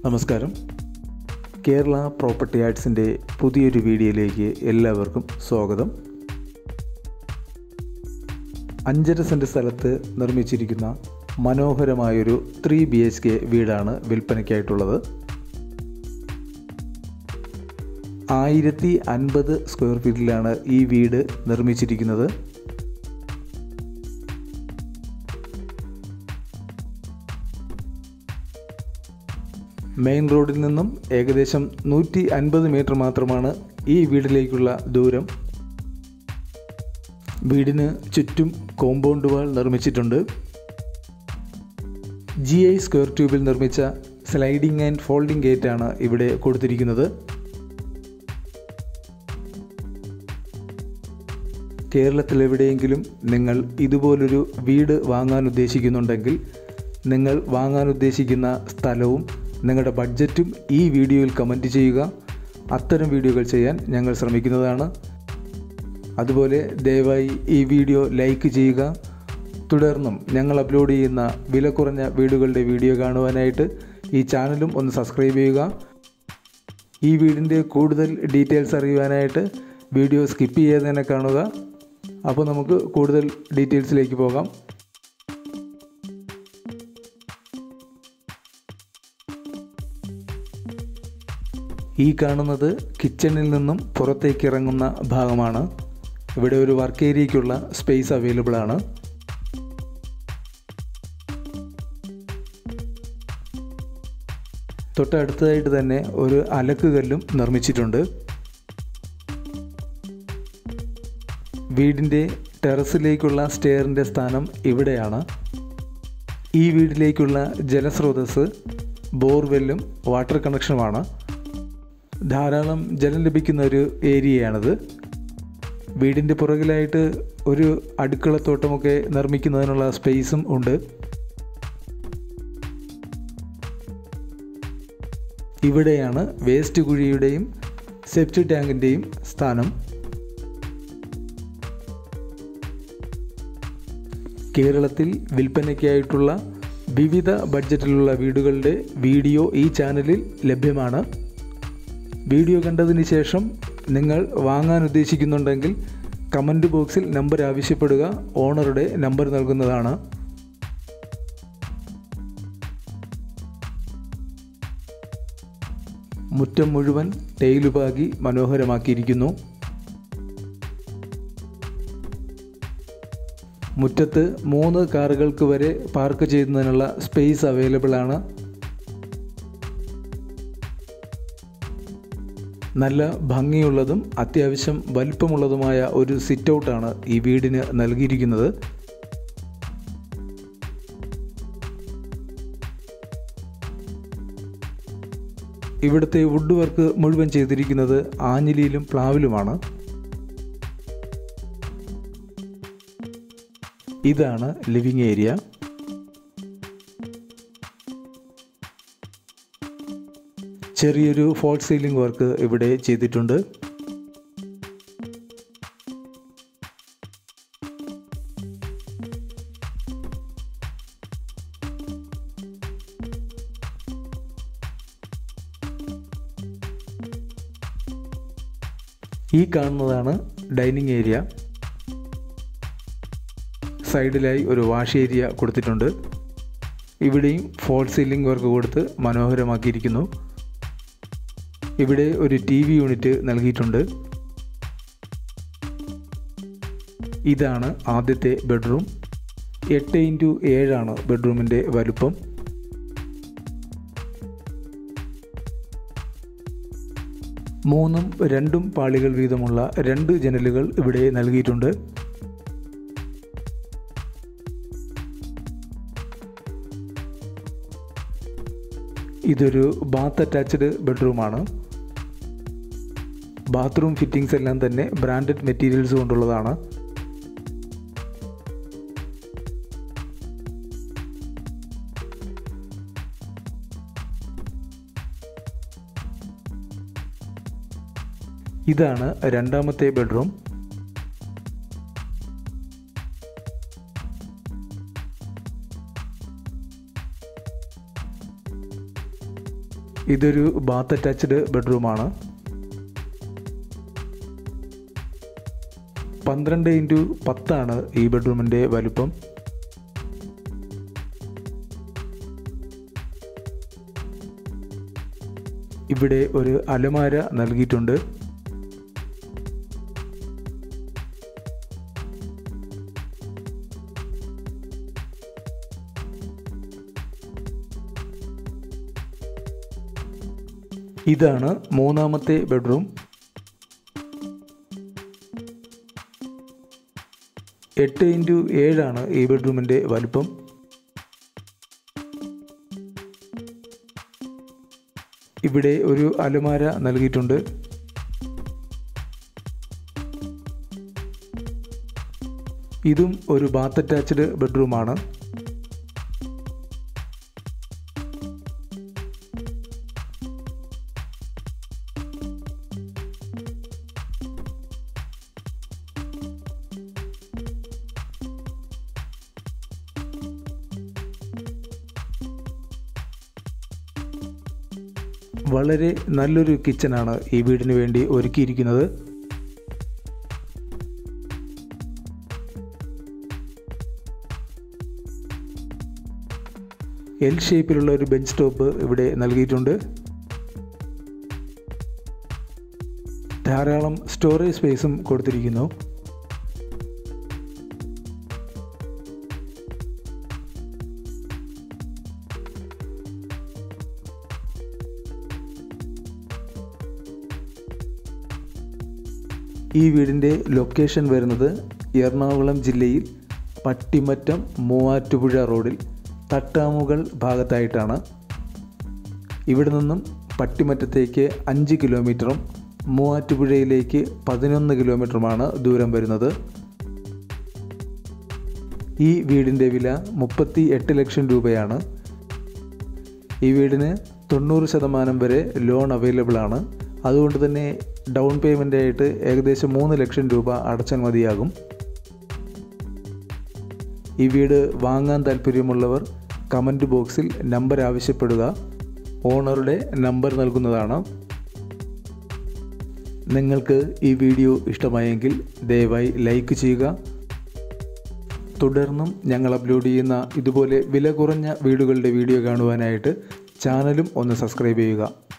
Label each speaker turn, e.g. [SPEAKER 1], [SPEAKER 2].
[SPEAKER 1] നമസ്കാരം കേരള പ്രോപ്പർട്ടി ആർട്സിൻ്റെ പുതിയൊരു വീഡിയോയിലേക്ക് എല്ലാവർക്കും സ്വാഗതം അഞ്ചര സെൻറ്റ് സ്ഥലത്ത് നിർമ്മിച്ചിരിക്കുന്ന മനോഹരമായൊരു ത്രീ ബി എച്ച് കെ വീടാണ് വിൽപ്പനയ്ക്കായിട്ടുള്ളത് ആയിരത്തി അൻപത് സ്ക്വയർ ഫീറ്റിലാണ് ഈ വീട് നിർമ്മിച്ചിരിക്കുന്നത് മെയിൻ റോഡിൽ നിന്നും ഏകദേശം നൂറ്റി അൻപത് മീറ്റർ മാത്രമാണ് ഈ വീടിലേക്കുള്ള ദൂരം വീടിന് ചുറ്റും കോമ്പൗണ്ട് വാൾ നിർമ്മിച്ചിട്ടുണ്ട് ജി ഐ സ്ക്വയർ ട്യൂബിൽ നിർമ്മിച്ച സ്ലൈഡിംഗ് ആൻഡ് ഫോൾഡിംഗ് ഗേറ്റാണ് ഇവിടെ കൊടുത്തിരിക്കുന്നത് കേരളത്തിലെവിടെയെങ്കിലും നിങ്ങൾ ഇതുപോലൊരു വീട് വാങ്ങാൻ ഉദ്ദേശിക്കുന്നുണ്ടെങ്കിൽ നിങ്ങൾ വാങ്ങാൻ ഉദ്ദേശിക്കുന്ന സ്ഥലവും നിങ്ങളുടെ ബഡ്ജറ്റും ഈ വീഡിയോയിൽ കമൻറ്റ് ചെയ്യുക അത്തരം വീഡിയോകൾ ചെയ്യാൻ ഞങ്ങൾ ശ്രമിക്കുന്നതാണ് അതുപോലെ ദയവായി ഈ വീഡിയോ ലൈക്ക് ചെയ്യുക തുടർന്നും ഞങ്ങൾ അപ്ലോഡ് ചെയ്യുന്ന വില കുറഞ്ഞ വീടുകളുടെ വീഡിയോ കാണുവാനായിട്ട് ഈ ചാനലും ഒന്ന് സബ്സ്ക്രൈബ് ചെയ്യുക ഈ വീടിൻ്റെ കൂടുതൽ ഡീറ്റെയിൽസ് അറിയുവാനായിട്ട് വീഡിയോ സ്കിപ്പ് ചെയ്യാതെ തന്നെ കാണുക അപ്പോൾ നമുക്ക് കൂടുതൽ ഡീറ്റെയിൽസിലേക്ക് പോകാം ഈ കാണുന്നത് കിച്ചണിൽ നിന്നും പുറത്തേക്ക് ഇറങ്ങുന്ന ഭാഗമാണ് ഇവിടെ ഒരു വർക്ക് ഏരിയയ്ക്കുള്ള സ്പേസ് അവൈലബിൾ ആണ് തൊട്ടടുത്തതായിട്ട് തന്നെ ഒരു അലക്ക് കല്ലും നിർമ്മിച്ചിട്ടുണ്ട് വീടിൻ്റെ ടെറസിലേക്കുള്ള സ്റ്റെയറിൻ്റെ സ്ഥാനം ഇവിടെയാണ് ഈ വീട്ടിലേക്കുള്ള ജലസ്രോതസ് ബോർവെല്ലും വാട്ടർ കണക്ഷനുമാണ് ധാരാളം ജലം ലഭിക്കുന്ന ഒരു ഏരിയയാണിത് വീടിൻ്റെ പുറകിലായിട്ട് ഒരു അടുക്കളത്തോട്ടമൊക്കെ നിർമ്മിക്കുന്നതിനുള്ള സ്പേസും ഉണ്ട് ഇവിടെയാണ് വേസ്റ്റ് കുഴിയുടെയും സെപ്റ്റ് ടാങ്കിൻ്റെയും സ്ഥാനം കേരളത്തിൽ വിൽപ്പനയ്ക്കായിട്ടുള്ള വിവിധ ബഡ്ജറ്റിലുള്ള വീടുകളുടെ വീഡിയോ ഈ ചാനലിൽ ലഭ്യമാണ് വീഡിയോ കണ്ടതിന് ശേഷം നിങ്ങൾ വാങ്ങാൻ ഉദ്ദേശിക്കുന്നുണ്ടെങ്കിൽ കമൻറ്റ് ബോക്സിൽ നമ്പർ ആവശ്യപ്പെടുക ഓണറുടെ നമ്പർ നൽകുന്നതാണ് മുറ്റം മുഴുവൻ ടൈലുപാകി മനോഹരമാക്കിയിരിക്കുന്നു മുറ്റത്ത് മൂന്ന് കാറുകൾക്ക് വരെ പാർക്ക് ചെയ്യുന്നതിനുള്ള സ്പേസ് അവൈലബിൾ ആണ് നല്ല ഭംഗിയുള്ളതും അത്യാവശ്യം വലിപ്പമുള്ളതുമായ ഒരു സിറ്റ് ഔട്ടാണ് ഈ വീടിന് നൽകിയിരിക്കുന്നത് ഇവിടുത്തെ വുഡ് വർക്ക് മുഴുവൻ ചെയ്തിരിക്കുന്നത് ആഞ്ഞിലിയിലും പ്ലാവിലുമാണ് ഇതാണ് ലിവിങ് ഏരിയ ചെറിയൊരു ഫോൾ സീലിംഗ് വർക്ക് ഇവിടെ ചെയ്തിട്ടുണ്ട് ഈ കാണുന്നതാണ് ഡൈനിങ് ഏരിയ സൈഡിലായി ഒരു വാഷ് ഏരിയ കൊടുത്തിട്ടുണ്ട് ഇവിടെയും ഫോൾ സീലിംഗ് വർക്ക് കൊടുത്ത് മനോഹരമാക്കിയിരിക്കുന്നു ഇവിടെ ഒരു ടി വി യൂണിറ്റ് നൽകിയിട്ടുണ്ട് ഇതാണ് ആദ്യത്തെ ബെഡ്റൂം എട്ട് ഇൻറ്റു ഏഴാണ് ബെഡ്റൂമിൻ്റെ വലുപ്പം മൂന്നും രണ്ടും പാളികൾ വീതമുള്ള രണ്ട് ജനലുകൾ ഇവിടെ നൽകിയിട്ടുണ്ട് ഇതൊരു ബാത്ത് അറ്റാച്ച്ഡ് ബെഡ്റൂമാണ് ബാത്റൂം ഫിറ്റിംഗ്സ് എല്ലാം തന്നെ ബ്രാൻഡഡ് മെറ്റീരിയൽസ് കൊണ്ടുള്ളതാണ് ഇതാണ് രണ്ടാമത്തെ ബെഡ്റൂം ഇതൊരു ബാത്ത് അറ്റാച്ച്ഡ് ബെഡ്റൂമാണ് പന്ത്രണ്ട് ഇൻറ്റു പത്താണ് ഈ ബെഡ്റൂമിൻ്റെ വലുപ്പം ഇവിടെ ഒരു അലമാര നൽകിയിട്ടുണ്ട് ഇതാണ് മൂന്നാമത്തെ ബെഡ്റൂം എട്ട് ഇൻറ്റു ഏഴാണ് ഈ ബെഡ്റൂമിൻ്റെ വലുപ്പം ഇവിടെ ഒരു അലമാര നൽകിയിട്ടുണ്ട് ഇതും ഒരു ബാത്ത് അറ്റാച്ച്ഡ് ബെഡ്റൂമാണ് വളരെ നല്ലൊരു കിച്ചനാണ് ഈ വീടിന് വേണ്ടി ഒരുക്കിയിരിക്കുന്നത് എൽ ഷേപ്പിലുള്ള ഒരു ബെഞ്ച് ടോപ്പ് ഇവിടെ നൽകിയിട്ടുണ്ട് ധാരാളം സ്റ്റോറേജ് സ്പേസും കൊടുത്തിരിക്കുന്നു ഈ വീടിൻ്റെ ലൊക്കേഷൻ വരുന്നത് എറണാകുളം ജില്ലയിൽ പട്ടിമറ്റം മൂവാറ്റുപുഴ റോഡിൽ തട്ടാമുകൾ ഭാഗത്തായിട്ടാണ് ഇവിടെ നിന്നും പട്ടിമറ്റത്തേക്ക് അഞ്ച് കിലോമീറ്ററും മൂവാറ്റുപുഴയിലേക്ക് പതിനൊന്ന് കിലോമീറ്ററുമാണ് ദൂരം വരുന്നത് ഈ വീടിൻ്റെ വില മുപ്പത്തി എട്ട് ലക്ഷം രൂപയാണ് ഈ വീടിന് തൊണ്ണൂറ് ശതമാനം വരെ ലോൺ അവൈലബിൾ ആണ് അതുകൊണ്ട് തന്നെ ഡൗൺ പേയ്മെൻ്റ് ആയിട്ട് ഏകദേശം മൂന്ന് ലക്ഷം രൂപ അടച്ചാൽ മതിയാകും ഈ വീട് വാങ്ങാൻ താല്പര്യമുള്ളവർ കമൻറ്റ് ബോക്സിൽ നമ്പർ ആവശ്യപ്പെടുക ഓണറുടെ നമ്പർ നൽകുന്നതാണ് നിങ്ങൾക്ക് ഈ വീഡിയോ ഇഷ്ടമായെങ്കിൽ ദയവായി ലൈക്ക് ചെയ്യുക തുടർന്നും ഞങ്ങൾ അപ്ലോഡ് ചെയ്യുന്ന ഇതുപോലെ വില കുറഞ്ഞ വീടുകളുടെ വീഡിയോ കാണുവാനായിട്ട് ചാനലും ഒന്ന് സബ്സ്ക്രൈബ് ചെയ്യുക